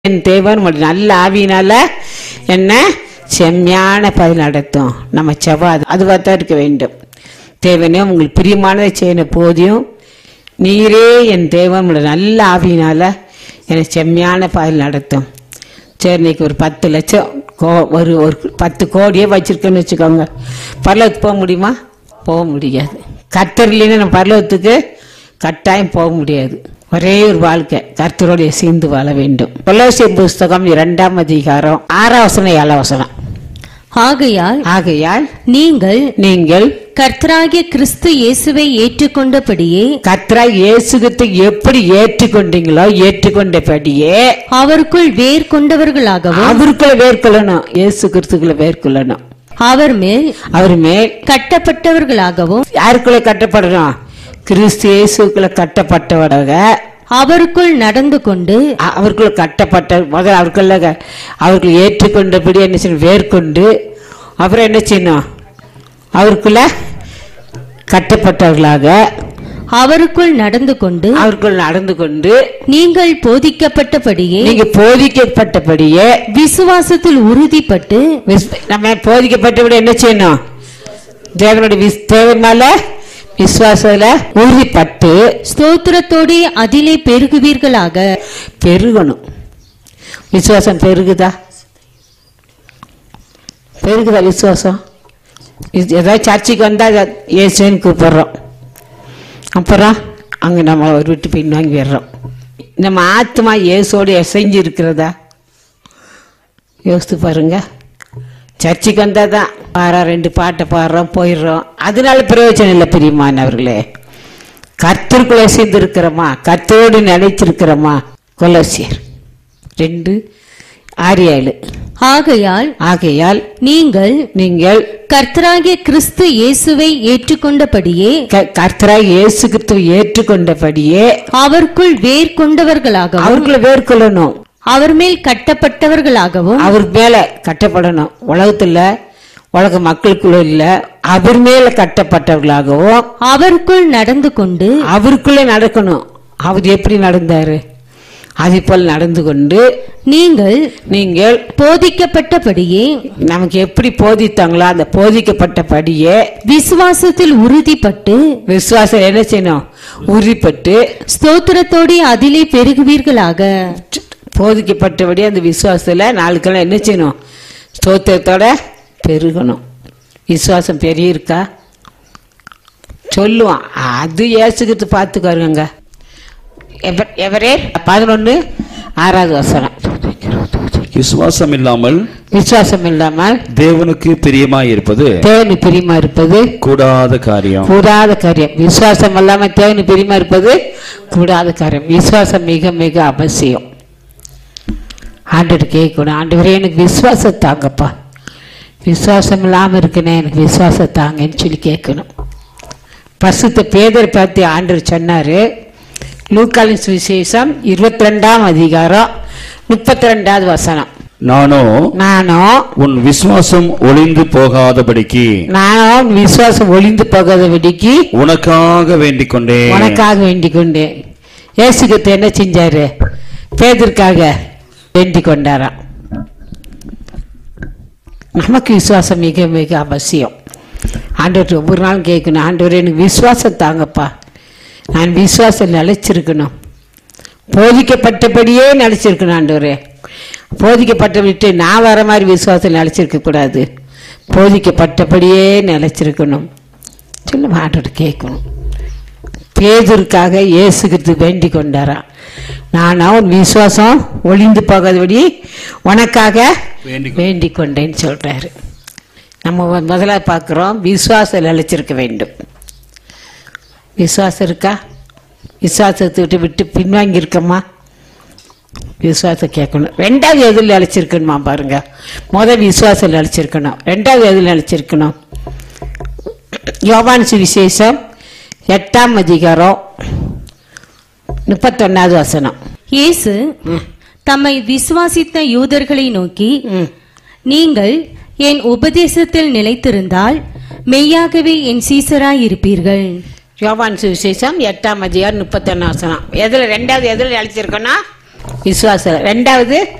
என் தேவன் உங்களுடைய நல்ல ஆவியினால என்ன செம்மையான பதில் நடத்தும் நம்ம செவ்வாய் அது அதுவாக தான் இருக்க வேண்டும் தேவனே உங்களுக்கு பிரியமானதை செய்யணும் போதியும் நீரே என் தேவன் உங்களுடைய நல்ல ஆவியினால என்னை செம்மையான பதில் நடத்தும் சரி இன்னைக்கு ஒரு பத்து லட்சம் கோ ஒரு ஒரு பத்து கோடியே வச்சிருக்கேன்னு வச்சுக்கோங்க பரலோகத்துக்கு போக முடியுமா போக முடியாது கர்த்தர் இல்லைன்னா நம்ம பரலோகத்துக்கு கட்டாயம் போக முடியாது ஒரே ஒரு வாழ்க்கை கர்த்தரோடைய சேர்ந்து வாழ வேண்டும் கொலோசிய புஸ்தகம் இரண்டாம் அதிகாரம் ஆறாம் வசனம் ஏழாம் வசனம் ஆகையால் ஆகையால் நீங்கள் நீங்கள் கர்த்தராகிய கிறிஸ்து இயேசுவை ஏற்றுக்கொண்டபடியே கர்த்தரா இயேசுகத்தை எப்படி ஏற்றுக்கொண்டீங்களோ ஏற்றுக்கொண்டபடியே அவருக்குள் வேர் கொண்டவர்களாகவும் அவருக்குள்ள வேர்க்கொள்ளணும் இயேசு கிறிஸ்துக்குள்ள வேர்க்கொள்ளணும் அவர் மேல் அவர் மேல் கட்டப்பட்டவர்களாகவும் யாருக்குள்ள கட்டப்படணும் கிறிஸ்து இயேசுக்குள்ள கட்டப்பட்டவராக அவருக்குள் நடந்து கொண்டு அ- அவருக்குள்ள கட்டப்பட்ட முதல்ல அவருக்குள்ள க- அவர்கள் ஏற்றுக்கொண்டபடி என்ன செய்யணும் வேர்கொண்டு அப்புறம் என்ன செய்யணும் அவருக்குள்ள கட்டப்பட்டவர்களாக அவருக்குள் நடந்து கொண்டு அவருக்குள் நடந்து கொண்டு நீங்கள் போதிக்கப்பட்டபடியே நீங்க போதிக்கப்பட்டபடியே விசுவாசத்தில் உறுதிப்பட்டு விஸ்- நம்ம போதிக்கப்பட்டபடி என்ன செய்யணும் தேவனுடைய விஸ் தேவன் மேல விசுவாசத்துல உறுதிப்பட்டு ஸ்தோத்திரத்தோடே அதிலே பெருகுவீர்களாக பெருகணும் விசுவாசம் பெருகுதா பெருகுதா விசுவாசம் இது ஏதாவது சர்ச்சுக்கு வந்தால் ஏசுன்னு கூப்பிடுறோம் அப்புறம் அங்கே நம்ம ஒரு விட்டு பின்வாங்கி வர்றோம் நம்ம ஆத்மா இயேசோடு எசைஞ்சு இருக்கிறதா யோசித்து பாருங்க சர்ச்சுக்கு வந்தால் தான் பாடுறோம் ரெண்டு பாட்டை பாடுறோம் போயிடுறோம் அதனால பிரயோஜனம் இல்லை பிரியமானவர்களே கர்த்தருக்குள்ள சேர்ந்து இருக்கிறோமா கர்த்தரோடு நிலைச்சிருக்கிறோமா கொலோசியர் ரெண்டு ஆறு ஏழு ஆகையால் ஆகையால் நீங்கள் நீங்கள் கர்த்தராகிய கிறிஸ்து இயேசுவை ஏற்றுக்கொண்டபடியே க- கர்த்தராய் இயேசு கிறிஸ்துவை ஏற்றுக்கொண்டபடியே அவருக்குள் வேர் கொண்டவர்களாகவும் அவருக்குள்ள வேர்க்கொள்ளணும் அவர் மேல் கட்டப்பட்டவர்களாகவும் அவர் மேல கட்டப்படணும் உலகத்துல உலக மக்களுக்குள்ள இல்ல அவர் மேல கட்டப்பட்டவர்களாகவும் அவருக்குள் நடந்து கொண்டு அவருக்குள்ளே நடக்கணும் அவர் எப்படி நடந்தாரு அதே போல் நடந்து கொண்டு நீங்கள் நீங்கள் போதிக்கப்பட்டபடியே நமக்கு எப்படி போதித்தாங்களோ அந்த போதிக்கப்பட்டபடியே விசுவாசத்தில் உறுதிப்பட்டு விசுவாசம் என்ன செய்யணும் உறுதிப்பட்டு ஸ்தோத்திரத்தோடே அதிலே பெருகுவீர்களாக போதிக்கப்பட்டபடி அந்த விசுவாசத்துல நாளுக்கெல்லாம் என்ன செய்யணும் ஸ்தோத்திரத்தோட பெருகணும் விசுவாசம் பெரிய இருக்கா சொல்லுவான் அது ஏசுகிறது பார்த்துக்காருங்க எவர்- எவரே பதினொன்று ஆறாவது வசனம் விசுவாசம் இல்லாமல் விசுவாசம் இல்லாமல் தேவனுக்கு பிரியமாயிருப்பது தேவனு பிரியமா இருப்பது கூடாத காரியம் கூடாத காரியம் விசுவாசம் இல்லாம தேவனு பிரியமா இருப்பது கூடாத காரியம் விசுவாசம் மிக மிக அவசியம் ஆண்டவர் கேட்கணும் ஆண்டவரே எனக்கு விசுவாசம் தாங்கப்பா விசுவாசம் இல்லாம இருக்கனே எனக்கு விசுவாசம் தாங்கன்னு சொல்லி கேட்கணும் பசுத்த பேதர் பார்த்து ஆண்டவர் சொன்னாரு லூக்காலின் சுவிசேஷம் இருபத்தி ரெண்டாம் அதிகாரம் முப்பத்தி ரெண்டாவது வசனம் நானோ நானும் உன் விசுவாசம் ஒளிந்து போகாதபடிக்கு நானும் விசுவாசம் ஒளிந்து போகாதபடிக்கு உனக்காக வேண்டிக் கொண்டேன் உனக்காக வேண்டிக் கொண்டேன் இயேசுகிட்ட என்ன செஞ்சாரு பேதற்காக வேண்டிக் கொண்டாராம் நமக்கு விசுவாசம் மிக மிக அவசியம் ஆண்டவர் ஒவ்வொரு நாளும் கேட்கணும் ஆண்டவர் எனக்கு விசுவாசம் தாங்கப்பா நான் விசுவாசம் நிலைச்சிருக்கணும் போதிக்கப்பட்டபடியே நிலைச்சிருக்கணும் ஆண்டவரே போதிக்கப்பட்ட விட்டு நான் வர மாதிரி விசுவாசம் நிலைச்சிருக்க கூடாது போதிக்கப்பட்டபடியே நிலைச்சிருக்கணும் சொல்ல ஆண்டவர் கேட்கணும் பேதருக்காக இயேசுகிறது வேண்டிக் கொண்டாராம் நான் அவன் விசுவாசம் ஒளிந்து போகாதபடி உனக்காக வேண்டிக் வேண்டிக் கொண்டேன்னு சொல்றாரு நம்ம மு- முதல்ல பார்க்குறோம் விசுவாசம் நிலைச்சிருக்க வேண்டும் விசுவாசம் இருக்கா விசுவாசத்தை விட்டு விட்டு பின்வாங்கி இருக்கமா விசுவாசம் கேட்கணும் ரெண்டாவது எதில் நிலைச்சிருக்கணுமா பாருங்க முதல் விசுவாசம் நிலைச்சிருக்கணும் ரெண்டாவது எதில் நிலைச்சிருக்கணும் யோவான் சுவிசேஷம் எட்டாம் அதிகாரம் முப்பத்தொன்னாவது வசனம் இயேசு தம்மை விசுவாசித்த யூதர்களை நோக்கி ம். நீங்கள் என் உபதேசத்தில் நிலைத்திருந்தால் மெய்யாகவே என் சீசராய் இருப்பீர்கள் யோவான் சுவிசேஷம் எட்டாம் அதிகாரம் முப்பத்தொன்னு வசனம் எதில் ரெண்டாவது எதில் நிலைச்சிருக்கணும் விசுவாசம் ரெண்டாவது